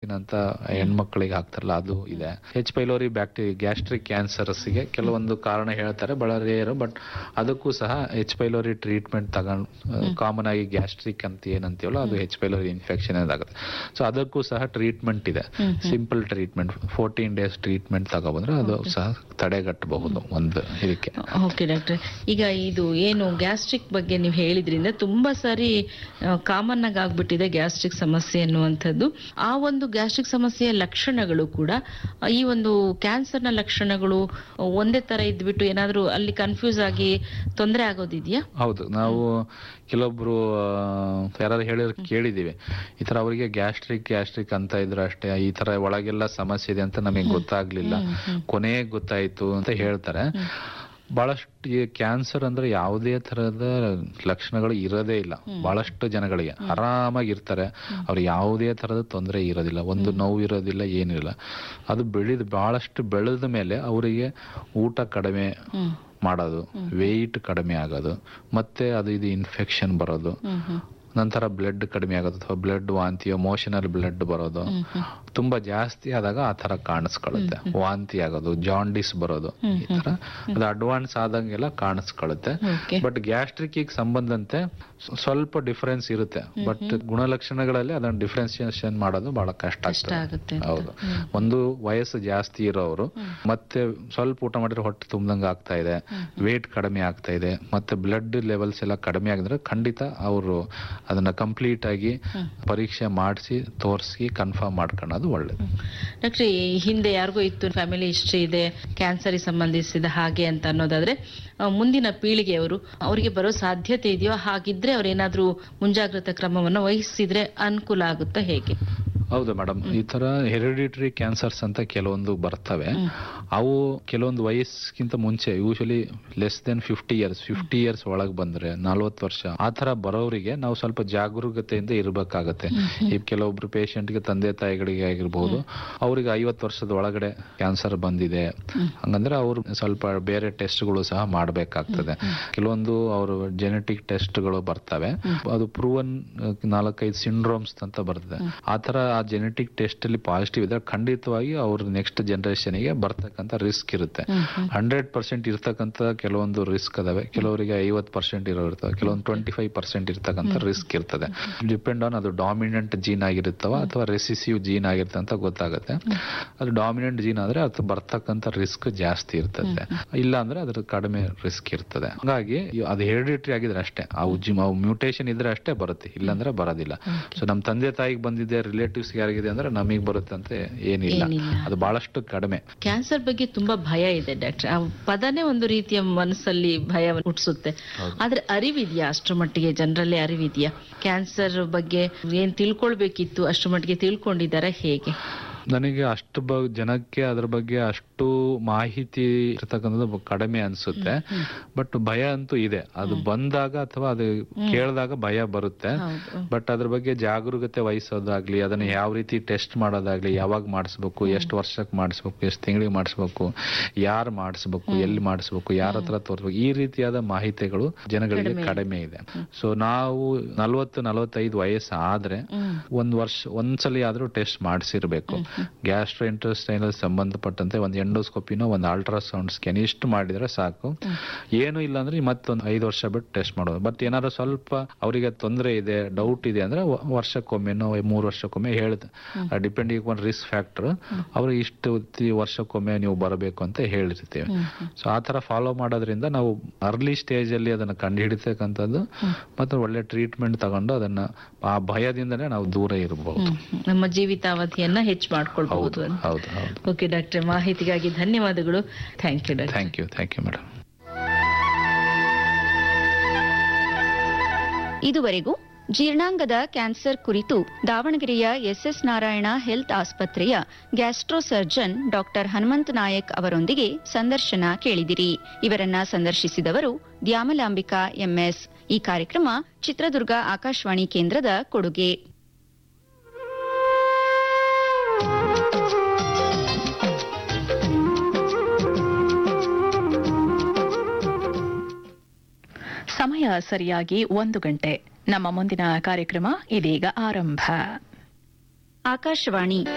Ivermectin ಅಂತ ಹೆಣ್ಮಕ್ಳಿಗೆ ಹಾಕ್ತಾರಲ್ಲ ಅದು ಇದೆ ಹೆಚ್ ಪೈಲೋರಿ ಬ್ಯಾಕ್ಟೀರಿಯಾ ಗ್ಯಾಸ್ಟ್ರಿಕ್ ಕ್ಯಾನ್ಸರ್ಸ್ಗೆ ಕೆಲವೊಂದು ಕಾರಣ ಹೇಳ್ತಾರೆ ಬಹಳ ರೇರ್ ಬಟ್ ಅದಕ್ಕೂ ಸಹ ಹೆಚ್ ಪೈಲೋರಿ ಟ್ರೀಟ್ಮೆಂಟ್ ತಗೊಂಡು ಕಾಮನ್ ಆಗಿ ಗ್ಯಾಸ್ಟ್ರಿಕ್ ಅಂತ ಏನಂತೀವಲ್ಲ ಅದು ಹೆಚ್ ಪೈಲೋರಿ ಇನ್ಫೆಕ್ಷನ್ ಆಗುತ್ತೆ ಸೊ ಅದಕ್ಕೂ ಸಹ ಟ್ರೀಟ್ಮೆಂಟ್ ಇದೆ simple treatment fourteen days treatment ತಗೊಬಂದ್ರೆ ಅದು ಸಹ ತಡೆಗಟ್ಟಬಹುದು ಒಂದು ಇದಕ್ಕೆ ಓಕೆ ಡಾಕ್ಟ್ರೆ ಈಗ ಇದು ಏನು ಗ್ಯಾಸ್ಟ್ರಿಕ್ ಬಗ್ಗೆ ನೀವು ಹೇಳಿದ್ರಿಂದ ತುಂಬಾ ಸಾರಿ ಕಾಮನ್ ಆಗಿ ಆಗ್ಬಿಟ್ಟಿದೆ ಗ್ಯಾಸ್ಟ್ರಿಕ್ ಸಮಸ್ಯೆ ಅನ್ನುವಂಥದ್ದು ಆ ಒಂದು ಗ್ಯಾಸ್ಟ್ರಿಕ್ ಸಮಸ್ಯೆಯ ಲಕ್ಷಣಗಳು ಕೂಡ ಆ, ಈ ಒಂದು ಕ್ಯಾನ್ಸರ್ನ ಲಕ್ಷಣಗಳು ಒಂದೇ ತರ ಇದ್ಬಿಟ್ಟು ಏನಾದ್ರೂ ಅಲ್ಲಿ ಕನ್ಫ್ಯೂಸ್ ಆಗಿ ತೊಂದರೆ ಆಗೋದಿದ್ಯಾ ಹೌದು ನಾವು ಕೆಲವೊಬ್ರು ಆ, ಯಾರಾದ್ರು ಹೇಳಿದ್ರೆ ಕೇಳಿದೀವಿ ಈ ತರ ಅವರಿಗೆ ಗ್ಯಾಸ್ಟ್ರಿಕ್ ಗ್ಯಾಸ್ಟ್ರಿಕ್ ಅಂತ ಇದ್ರು ಅಷ್ಟೇ ಈ ತರ ಒಳಗೆಲ್ಲ ಸಮಸ್ಯೆ ಇದೆ ಅಂತ ನಮಗೆ ಗೊತ್ತಾಗ್ಲಿಲ್ಲ ಕೊನೆಗೆ ಗೊತ್ತಾಯ್ತು ಅಂತ ಹೇಳ್ತಾರೆ ಬಹಳಷ್ಟು ಈ ಕ್ಯಾನ್ಸರ್ ಅಂದ್ರೆ ಯಾವುದೇ ತರಹದ ಲಕ್ಷಣಗಳು ಇರೋದೇ ಇಲ್ಲ ಬಹಳಷ್ಟು ಜನಗಳಿಗೆ ಆರಾಮಾಗಿ ಇರ್ತಾರೆ ಅವ್ರು ಯಾವುದೇ ತರದ ತೊಂದರೆ ಇರೋದಿಲ್ಲ ಒಂದು ನೋವು ಇರೋದಿಲ್ಲ ಏನಿಲ್ಲ ಅದು ಬೆಳೆದ ಬಹಳಷ್ಟು ಬೆಳೆದ ಮೇಲೆ ಅವರಿಗೆ ಊಟ ಕಡಿಮೆ ಮಾಡೋದು ವೆಯ್ಟ್ ಕಡಿಮೆ ಆಗೋದು ಮತ್ತೆ ಅದು ಇದು ಇನ್ಫೆಕ್ಷನ್ ಬರೋದು ನಂತರ ಬ್ಲಡ್ ಕಡಿಮೆ ಆಗೋದು ಅಥವಾ ಬ್ಲಡ್ ವಾಂತಿ ಮೋಷನಲ್ ಬ್ಲಡ್ ಬರೋದು ತುಂಬಾ ಜಾಸ್ತಿ ಆದಾಗ ಆ ತರ ಕಾಣಿಸ್ಕೊಳ್ಳುತ್ತೆ ವಾಂತಿ ಆಗೋದು ಜಾಂಡಿಸ್ ಬರೋದು ಈ ತರ ಅದು ಅಡ್ವಾನ್ಸ್ ಆದಂಗೆಲ್ಲ ಕಾಣಿಸ್ಕೊಳ್ಳುತ್ತೆ Okay. ಬಟ್ ಗ್ಯಾಸ್ಟ್ರಿಕ್ ಸಂಬಂಧಂತೆ ಸ್ವ- ಸ್ವಲ್ಪ ಡಿಫರೆನ್ಸ್ ಇರುತ್ತೆ ಬಟ್ ಗುಣಲಕ್ಷಣಗಳಲ್ಲಿ ಅದನ್ನ ಡಿಫ್ರೆನ್ಸಿಯೇಷನ್ ಮಾಡೋದು ಬಹಳ ಕಷ್ಟ ಕಷ್ಟ ಆಗುತ್ತೆ ಆಗ್ತದೆ ಅಂತ. ಹೌದು ಒಂದು ವಯಸ್ಸು ಜಾಸ್ತಿ ಇರೋರು ಮತ್ತೆ ಸ್ವಲ್ಪ ಊಟ ಮಾಡಿದ್ರೆ ಹೊಟ್ಟೆ ತುಂಬ್ದಂಗ ಆಗ್ತಾ ಇದೆ ವೇಟ್ ಕಡಿಮೆ ಆಗ್ತಾ ಇದೆ ಮತ್ತೆ ಬ್ಲಡ್ ಲೆವೆಲ್ಸ್ ಎಲ್ಲ ಕಡಿಮೆ ಆಗಿದ್ರೆ ಖಂಡಿತ ಅವರು ಅದನ್ನ ಕಂಪ್ಲೀಟ್ ಆಗಿ ಪರೀಕ್ಷೆ ಮಾಡಿಸಿ ತೋರಿಸಿ ಕನ್ಫರ್ಮ್ ಮಾಡ್ಕೊಳ್ಳೋದು ಒಳ್ಳೇದು ಡಾಕ್ಟ್ರೆ ಈ ಹಿಂದೆ ಯಾರಿಗೋ ಇತ್ತು ಫ್ಯಾಮಿಲಿ ಹಿಸ್ಟ್ರಿ ಇದೆ ಕ್ಯಾನ್ಸರ್ ಸಂಬಂಧಿಸಿದ ಹಾಗೆ ಅಂತ ಅನ್ನೋದಾದ್ರೆ ಆ, ಮುಂದಿನ ಪೀಳಿಗೆಯವರು ಅವರಿಗೆ ಬರೋ ಸಾಧ್ಯತೆ ಇದೆಯೋ ಹಾಗಿದ್ರೆ ಅವ್ರೇನಾದ್ರೂ ಮುಂಜಾಗ್ರತಾ ಕ್ರಮವನ್ನು ವಹಿಸಿದ್ರೆ ಅನುಕೂಲ ಆಗುತ್ತಾ ಹೇಗೆ ಹೌದು ಮೇಡಮ್ ಈ ತರ ಹೆರಿಡಿಟರಿ ಕ್ಯಾನ್ಸರ್ಸ್ ಅಂತ ಕೆಲವೊಂದು ಬರ್ತವೆ ಅವು ಕೆಲವೊಂದು ವಯಸ್ಸಿಗಿಂತ ಮುಂಚೆ usually less than fifty years fifty years ಒಳಗೆ ಬಂದ್ರೆ ನಲ್ವತ್ತು ವರ್ಷ ಆ ತರ ಬರೋರಿಗೆ ನಾವು ಸ್ವಲ್ಪ ಜಾಗರೂಕತೆಯಿಂದ ಇರಬೇಕಾಗತ್ತೆ ಈ ಕೆಲವೊಬ್ರು patient ಗೆ ತಂದೆ ತಾಯಿಗಳಿಗೆ ಆಗಿರ್ಬೋದು ಅವ್ರಿಗೆ ಐವತ್ತು ವರ್ಷದ ಒಳಗಡೆ ಕ್ಯಾನ್ಸರ್ ಬಂದಿದೆ ಹಂಗಂದ್ರೆ ಅವರು ಸ್ವಲ್ಪ ಬೇರೆ ಟೆಸ್ಟ್ಗಳು ಸಹ ಮಾಡಬೇಕಾಗ್ತದೆ ಕೆಲವೊಂದು ಅವರು ಜೆನೆಟಿಕ್ ಟೆಸ್ಟ್ಗಳು ಬರ್ತವೆ ಅದು ಪ್ರೂವನ್ ನಾಲ್ಕೈದು ಸಿಂಡ್ರೋಮ್ಸ್ ಅಂತ ಬರ್ತದೆ ಆ ತರ ಆ ಜೆನೆಟಿಕ್ ಟೆಸ್ಟ್ ಅಲ್ಲಿ ಪಾಸಿಟಿವ್ ಇದ್ರೆ ಖಂಡಿತವಾಗಿ ಅವ್ರ ನೆಕ್ಸ್ಟ್ ಜನರೇಷನ್ ಗೆ ಬರ್ತಕ್ಕಂಥ ರಿಸ್ಕ್ ಇರುತ್ತೆ ಹಂಡ್ರೆಡ್ ಪರ್ಸೆಂಟ್ ಇರ್ತಕ್ಕಂಥ ಕೆಲವೊಂದು ರಿಸ್ಕ್ ಅದಾವೆ ಕೆಲವರಿಗೆ ಐವತ್ ಪರ್ಸೆಂಟ್ ಇರೋ ಇರ್ತವೆ ಕೆಲವೊಂದು ಟ್ವೆಂಟಿ ಫೈವ್ ಪರ್ಸೆಂಟ್ ಇರ್ತಕ್ಕಂಥ ರಿಸ್ಕ್ ಇರ್ತದೆ ಡಿಪೆಂಡ್ ಆನ್ ಅದು ಡಾಮಿನೆಂಟ್ ಜೀನ್ ಆಗಿರುತ್ತವ ಅಥವಾ ರೆಸಿಸಿವ್ ಜೀನ್ ಆಗಿರುತ್ತೆ ಅಂತ ಗೊತ್ತಾಗುತ್ತೆ ಅದು ಡಾಮಿನೆಂಟ್ ಜೀನ್ ಆದ್ರೆ ಅದು ಬರ್ತಕ್ಕಂಥ ರಿಸ್ಕ್ ಜಾಸ್ತಿ ಇರ್ತದೆ ಇಲ್ಲ ಅಂದ್ರೆ ಅದ್ರ ಕಡಿಮೆ ರಿಸ್ಕ್ ಇರ್ತದೆ ಹಾಗಾಗಿ ಇವ್- ಅದು ಹೆರಿಡಿಟರಿ ಆಗಿದ್ರೆ ಅಷ್ಟೇ ಅವು ಜಿಮ್ ಅವು ಮ್ಯೂಟೇಶನ್ ಇದ್ರೆ ಅಷ್ಟೇ ಬರುತ್ತೆ ಇಲ್ಲಾಂದ್ರೆ ಬರೋದಿಲ್ಲ ಸೊ ನಮ್ ತಂದೆ ತಾಯಿಗೆ ಬಂದಿದೆ ರಿಲೇಟಿವ್ಸ್ ಯಾರಿಗಿದೆ ಅಂದ್ರೆ ನಮಗೆ ಬರುತ್ತೆ ಅಂತ ಏನಿಲ್ಲ ಏನಿಲ್ಲ. ಅದು ಬಹಳಷ್ಟು ಕಡಿಮೆ ಕ್ಯಾನ್ಸರ್ ಬಗ್ಗೆ ತುಂಬಾ ಭಯ ಇದೆ ಡಾಕ್ಟರ್ ಆ ಪದನೇ ಒಂದು ರೀತಿಯ ಮನಸ್ಸಲ್ಲಿ ಭಯ ಹುಟ್ಟಿಸುತ್ತೆ ಆದ್ರೆ ಅರಿವಿದ್ಯಾ ಅಷ್ಟರ ಮಟ್ಟಿಗೆ ಜನರಲ್ಲಿ ಅರಿವಿದ್ಯಾ ಕ್ಯಾನ್ಸರ್ ಬಗ್ಗೆ ಏನ್ ತಿಳ್ಕೊಳ್ಬೇಕಿತ್ತು ಅಷ್ಟರ ಮಟ್ಟಿಗೆ ತಿಳ್ಕೊಂಡಿದ್ದಾರೆ ಹೇಗೆ ನನಗೆ ಅಷ್ಟು ಬ ಜನಕ್ಕೆ ಅದ್ರ ಬಗ್ಗೆ ಅಷ್ಟು ಮಾಹಿತಿ ಇರ್ತಕ್ಕಂಥದ್ದು ಕಡಿಮೆ ಅನ್ಸುತ್ತೆ ಬಟ್ ಭಯ ಅಂತೂ ಇದೆ ಅದು ಬಂದಾಗ ಅಥವಾ ಅದು ಕೇಳಿದಾಗ ಭಯ ಬರುತ್ತೆ ಹೌದು ಬಟ್ ಅದ್ರ ಬಗ್ಗೆ ಜಾಗರೂಕತೆ ವಹಿಸೋದಾಗ್ಲಿ ಅದನ್ನ ಯಾವ ರೀತಿ ಟೆಸ್ಟ್ ಮಾಡೋದಾಗ್ಲಿ ಯಾವಾಗ ಮಾಡಿಸ್ಬೇಕು ಎಷ್ಟು ವರ್ಷಕ್ಕೆ ಮಾಡಿಸ್ಬೇಕು ಎಷ್ಟು ತಿಂಗಳಿಗೆ ಮಾಡಿಸ್ಬೇಕು ಯಾರು ಮಾಡಿಸ್ಬೇಕು ಎಲ್ಲಿ ಮಾಡಿಸ್ಬೇಕು ಯಾರ ಹತ್ರ ತೋರಿಸ್ಬೇಕು ಈ ರೀತಿಯಾದ ಮಾಹಿತಿಗಳು ಜನಗಳಿಗೆ ಕಡಿಮೆ ಇದೆ ಸೊ ನಾವು ನಲ್ವತ್ತು ನಲವತ್ತೈದು ವಯಸ್ಸು ಆದ್ರೆ ಒಂದ್ ವರ್ಷ ಒಂದ್ಸಲಿ ಆದ್ರೂ ಟೆಸ್ಟ್ ಮಾಡಿಸಿರ್ಬೇಕು ಗ್ಯಾಸ್ಟ್ರೋ ಇಂಟೆಸ್ಟೈನಲ್ ಸಂಬಂಧಪಟ್ಟಂತೆ ಒಂದು ಎಂಡೋಸ್ಕೋಪಿನೋ ಒಂದು ಅಲ್ಟ್ರಾಸೌಂಡ್ ಸ್ಕ್ಯಾನ್ ಇಷ್ಟು ಮಾಡಿದ್ರೆ ಸಾಕು ಏನು ಇಲ್ಲ ಅಂದ್ರೆ ಮತ್ತೊಂದು ಐದು ವರ್ಷ ಬಿಟ್ಟು ಟೆಸ್ಟ್ ಮಾಡೋದು ಬಟ್ ಏನಾದ್ರು ಸ್ವಲ್ಪ ಅವರಿಗೆ ತೊಂದರೆ ಇದೆ ಡೌಟ್ ಇದೆ ಅಂದ್ರೆ ವ- ವರ್ಷಕ್ಕೊಮ್ಮೆನೋ ಮೂರು ವರ್ಷಕ್ಕೊಮ್ಮೆ ಹೇಳ್ದೆ ಡಿಪೆಂಡ್ ಒಂದು ರಿಸ್ಕ್ ಫ್ಯಾಕ್ಟರ್ ಅವ್ರು ಇಷ್ಟು ತಿ- ವರ್ಷಕ್ಕೊಮ್ಮೆ ನೀವು ಬರಬೇಕು ಅಂತ ಹೇಳಿರ್ತೀವಿ ಸೊ ಆ ತರ ಫಾಲೋ ಮಾಡೋದ್ರಿಂದ ನಾವು ಅರ್ಲಿ ಸ್ಟೇಜ್ ಅಲ್ಲಿ ಅದನ್ನ ಕಂಡು ಹಿಡಿತಕ್ಕಂಥದ್ದು ಮತ್ತೆ ಒಳ್ಳೆ ಟ್ರೀಟ್ಮೆಂಟ್ ತಗೊಂಡು ಅದನ್ನ ಆ ಭಯದಿಂದನೇ ನಾವು ದೂರ ಇರಬಹುದು ನಮ್ಮ ಜೀವಿತಾವಧಿಯನ್ನ ಹೆಚ್ಚು ಮಾಡ್ಕೊಳ್ಬಹುದು ಅಂತ ಹೌದು ಹೌದು ಓಕೆ ಡಾಕ್ಟರ್ ಮಾಹಿತಿಗಾಗಿ ಧನ್ಯವಾದಗಳು thank you doctor thank you thank you madam ಇದುವರೆಗೂ ಜೀರ್ಣಾಂಗದ ಕ್ಯಾನ್ಸರ್ ಕುರಿತು ದಾವಣಗೆರೆಯ ಎಸ್ಎಸ್ ನಾರಾಯಣ ಹೆಲ್ತ್ ಆಸ್ಪತ್ರೆಯ gastro surgeon doctor Hanumantha Nayak ಅವರೊಂದಿಗೆ ಸಂದರ್ಶನ ಕೇಳಿದಿರಿ ಇವರನ್ನ ಸಂದರ್ಶಿಸಿದವರು ದ್ಯಾಮಲಾಂಬಿಕಾ ಎಂಎಸ್ ಈ ಕಾರ್ಯಕ್ರಮ ಚಿತ್ರದುರ್ಗ ಆಕಾಶವಾಣಿ ಕೇಂದ್ರದ ಕೊಡುಗೆ ಸಮಯ ಸರಿಯಾಗಿ ಒಂದು ಗಂಟೆ ನಮ್ಮ ಮುಂದಿನ ಕಾರ್ಯಕ್ರಮ ಇದೀಗ ಆರಂಭ ಆಕಾಶವಾಣಿ